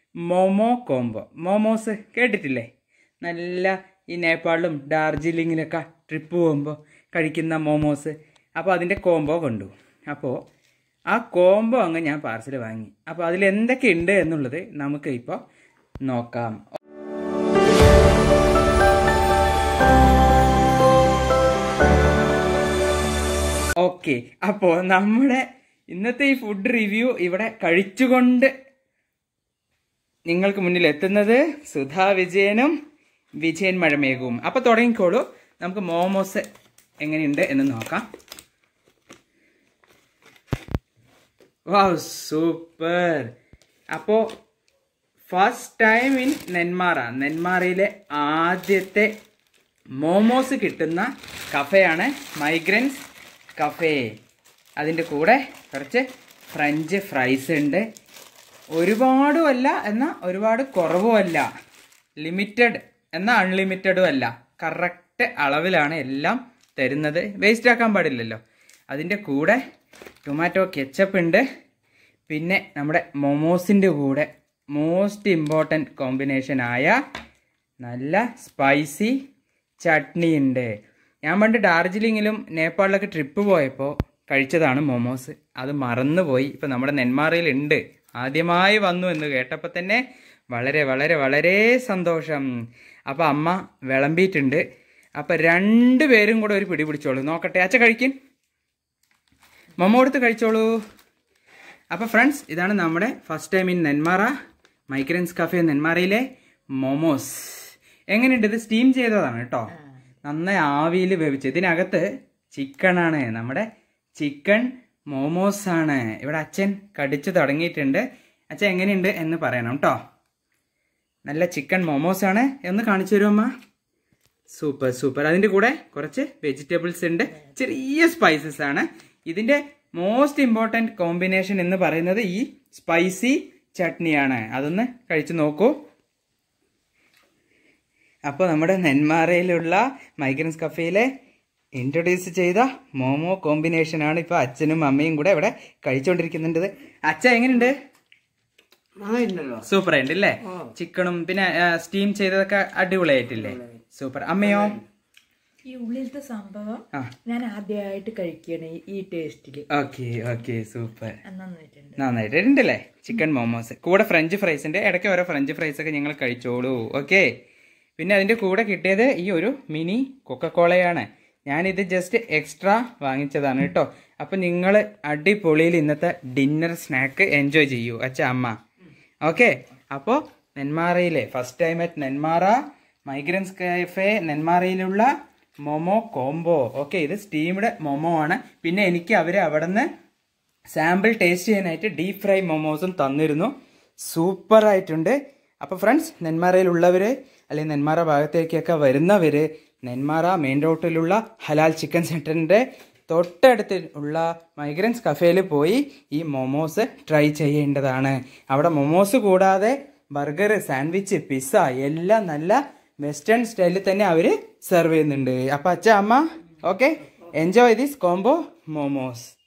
momo combo momos കേട്ടിട്ടില്ലേ നല്ല ഈ നേപ്പാളിലും ഡാർജിലിങ്ങിലൊക്കെ ട്രിപ്പ് പോകുമ്പോൾ കഴിക്കുന്ന മോമോസ് അപ്പോൾ അതിൻ്റെ കോംബോ കണ്ടു അപ്പോൾ ആ കോംബോ അങ്ങ് ഞാൻ പാർസൽ വാങ്ങി അപ്പോൾ അതിൽ എന്തൊക്കെ ഉണ്ട് എന്നുള്ളത് നമുക്ക് ഇപ്പോൾ നോക്കാം ഓക്കെ അപ്പോൾ നമ്മുടെ ഇന്നത്തെ ഈ ഫുഡ് റിവ്യൂ ഇവിടെ കഴിച്ചുകൊണ്ട് നിങ്ങൾക്ക് മുന്നിൽ എത്തുന്നത് സുധാ വിജയനും വിജയൻ മഴമേഘവും അപ്പോൾ തുടങ്ങിക്കോളൂ നമുക്ക് മോമോസ് എങ്ങനെയുണ്ട് എന്ന് നോക്കാം വാവ് സൂപ്പർ അപ്പോൾ ഫസ്റ്റ് ടൈം ഇൻ നെന്മാറ നെന്മാറയിലെ ആദ്യത്തെ മോമോസ് കിട്ടുന്ന കഫയാണ് മൈഗ്രൻസ് കഫേ അതിൻ്റെ കൂടെ കുറച്ച് ഫ്രഞ്ച് ഫ്രൈസ് ഉണ്ട് ഒരുപാടും അല്ല എന്നാൽ ഒരുപാട് കുറവുമല്ല ലിമിറ്റഡ് എന്നാൽ അൺലിമിറ്റഡും അല്ല കറക്റ്റ് അളവിലാണ് എല്ലാം തരുന്നത് വേസ്റ്റ് ആക്കാൻ പാടില്ലല്ലോ അതിൻ്റെ കൂടെ ടൊമാറ്റോ കെച്ചപ്പ് ഉണ്ട് പിന്നെ നമ്മുടെ മൊമോസിൻ്റെ കൂടെ മോസ്റ്റ് ഇമ്പോർട്ടൻറ്റ് കോമ്പിനേഷനായ നല്ല സ്പൈസി ചട്നി ഉണ്ട് ഞാൻ പണ്ട് ഡാർജിലിങ്ങിലും നേപ്പാളിലൊക്കെ ട്രിപ്പ് പോയപ്പോൾ കഴിച്ചതാണ് മോമോസ് അത് മറന്നുപോയി ഇപ്പം നമ്മുടെ നെന്മാറയിലുണ്ട് ആദ്യമായി വന്നു എന്ന് കേട്ടപ്പോൾ തന്നെ വളരെ വളരെ വളരെ സന്തോഷം അപ്പോൾ അമ്മ വിളമ്പിയിട്ടുണ്ട് അപ്പോൾ രണ്ട് പേരും കൂടെ ഒരു പിടി പിടിച്ചോളൂ നോക്കട്ടെ അച്ഛ കഴിക്കും മമ്മ കൊടുത്ത് കഴിച്ചോളൂ അപ്പോൾ ഫ്രണ്ട്സ് ഇതാണ് നമ്മുടെ first time in Nenmara migrants cafe നെന്മാറയിലെ മോമോസ് എങ്ങനെയുണ്ട് ഇത് സ്റ്റീം ചെയ്തതാണ് കേട്ടോ നന്നായി ആവിയിൽ വേവിച്ച് ഇതിനകത്ത് ചിക്കണാണ് നമ്മുടെ ചിക്കൻ മോമോസ് ആണ് ഇവിടെ അച്ഛൻ കടിച്ചു തുടങ്ങിയിട്ടുണ്ട് അച്ഛൻ എങ്ങനെയുണ്ട് എന്ന് പറയണം കേട്ടോ നല്ല ചിക്കൻ മോമോസ് ആണ് എന്ന് കാണിച്ചു തരുമോ അമ്മ സൂപ്പർ സൂപ്പർ അതിൻ്റെ കൂടെ കുറച്ച് വെജിറ്റബിൾസ് ഉണ്ട് ചെറിയ സ്പൈസസ് ആണ് ഇതിൻ്റെ മോസ്റ്റ് ഇമ്പോർട്ടൻറ്റ് കോമ്പിനേഷൻ എന്ന് പറയുന്നത് ഈ സ്പൈസി ചട്നിയാണ് അതൊന്ന് കഴിച്ചു നോക്കൂ അപ്പോൾ നമ്മുടെ നെന്മാറയിലുള്ള മൈഗ്രൻസ് കഫേയിലെ ഇൻട്രൊഡ്യൂസ് ചെയ്ത മോമോ കോമ്പിനേഷൻ ആണ് ഇപ്പോൾ അച്ഛനും അമ്മയും കൂടെ ഇവിടെ കഴിച്ചുകൊണ്ടിരിക്കുന്നുണ്ട് അച്ഛ എങ്ങനെയുണ്ട് സൂപ്പർ ആയിട്ട് അല്ലേ ചിക്കണും പിന്നെ സ്റ്റീം ചെയ്തതൊക്കെ അടിപൊളിയായിട്ടില്ലേ സൂപ്പർ അമ്മയോ ഈ ഉള്ളിലത്തെ സംഭവം ആ ഞാൻ ആദ്യമായിട്ട് കഴിക്കണ ഈ ടേസ്റ്റില് ഓക്കെ ഓക്കെ സൂപ്പർ നന്നായിട്ടുണ്ട് നന്നായിട്ടുണ്ടല്ലേ ചിക്കൻ മോമോസ് കൂടെ ഫ്രഞ്ച് ഫ്രൈസിന്റെ ഇടയ്ക്ക് ഓരോ ഫ്രഞ്ച് ഫ്രൈസ് ഒക്കെ ഞങ്ങൾ കഴിച്ചോളൂ ഓക്കെ പിന്നെ അതിന്റെ കൂടെ കിട്ടിയത് ഈ ഒരു മിനി കൊക്കക്കോളയാണ് ഞാനിത് ജസ്റ്റ് എക്സ്ട്രാ വാങ്ങിച്ചതാണ് കേട്ടോ അപ്പം നിങ്ങൾ അടിപൊളിയിൽ ഇന്നത്തെ ഡിന്നർ സ്നാക്ക് എൻജോയ് ചെയ്യൂ അച്ഛ അമ്മ ഓക്കെ അപ്പോൾ നെന്മാറയിലെ first time at Nenmara migrants cafe നെന്മാറയിലുള്ള മൊമോ കോംബോ ഓക്കെ ഇത് സ്റ്റീംഡ് മൊമോ ആണ് പിന്നെ എനിക്ക് അവർ അവിടെ നിന്ന് സാമ്പിൾ ടേസ്റ്റ് ചെയ്യാനായിട്ട് ഡീപ് ഫ്രൈ മൊമോസും തന്നിരുന്നു സൂപ്പർ ആയിട്ടുണ്ട് അപ്പോൾ ഫ്രണ്ട്സ് നെന്മാറയിലുള്ളവർ അല്ലെങ്കിൽ നെന്മാറ ഭാഗത്തേക്കൊക്കെ വരുന്നവർ നെന്മാറ മെയിൻ റോട്ടിലുള്ള ഹലാൽ ചിക്കൻ സെൻറ്ററിൻ്റെ തൊട്ടടുത്ത് ഉള്ള മൈഗ്രൻസ് കഫേയിൽ പോയി ഈ മൊമോസ് ട്രൈ ചെയ്യേണ്ടതാണ് അവിടെ മൊമോസ് കൂടാതെ ബർഗർ സാൻഡ്വിച്ച് പിസ്സ എല്ലാം നല്ല വെസ്റ്റേൺ സ്റ്റൈലിൽ തന്നെ അവർ സെർവ് ചെയ്യുന്നുണ്ട് അപ്പോൾ അച്ഛ അമ്മ okay enjoy this combo momos